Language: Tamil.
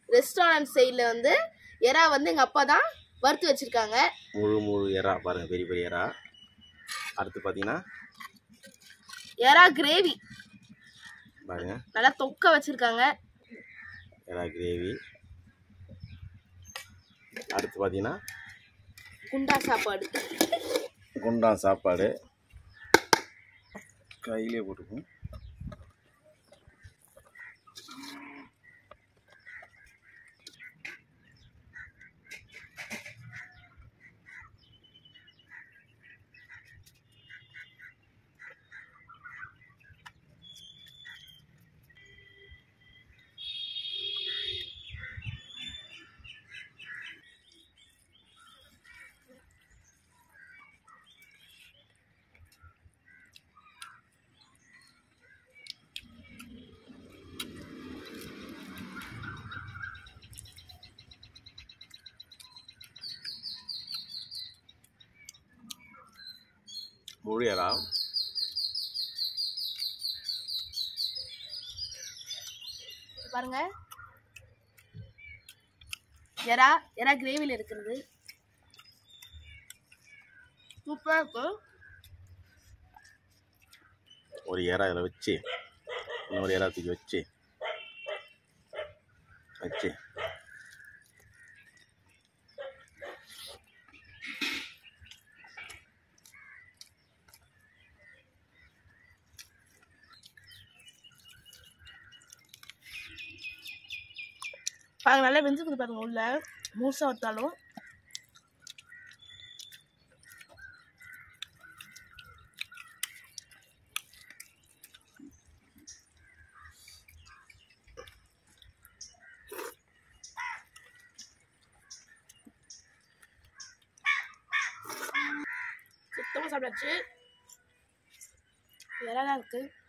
ரெஸ்டாரண்ட் சைடில் வந்து எறா வந்து எங்கள் அப்பா தான் வறுத்து வச்சுருக்காங்க முழு முழு எறா பாருங்க பெரிய பெரிய எறா அடுத்து பார்த்தீங்கன்னா எறா கிரேவி பாருங்க நல்லா தொக்க வச்சுருக்காங்க எறா கிரேவி அடுத்து பார்த்தீங்கன்னா குண்டா சாப்பாடு குண்டான் சாப்பாடு கையிலே போட்டுக்கும் முழு எறா பாருங்க எறா எறா கிரேவியில் இருக்கிறது சூப்பராக இருக்கும் ஒரு எறா இதில் வச்சு இன்னொரு எறா தூக்கி வச்சு வச்சு பாருங்க நல்லா வெந்துக்குது பாருங்க உள்ள மூசா வத்தாலும் சுத்தமாக சாப்பிடாச்சு இறலாம் இருக்கு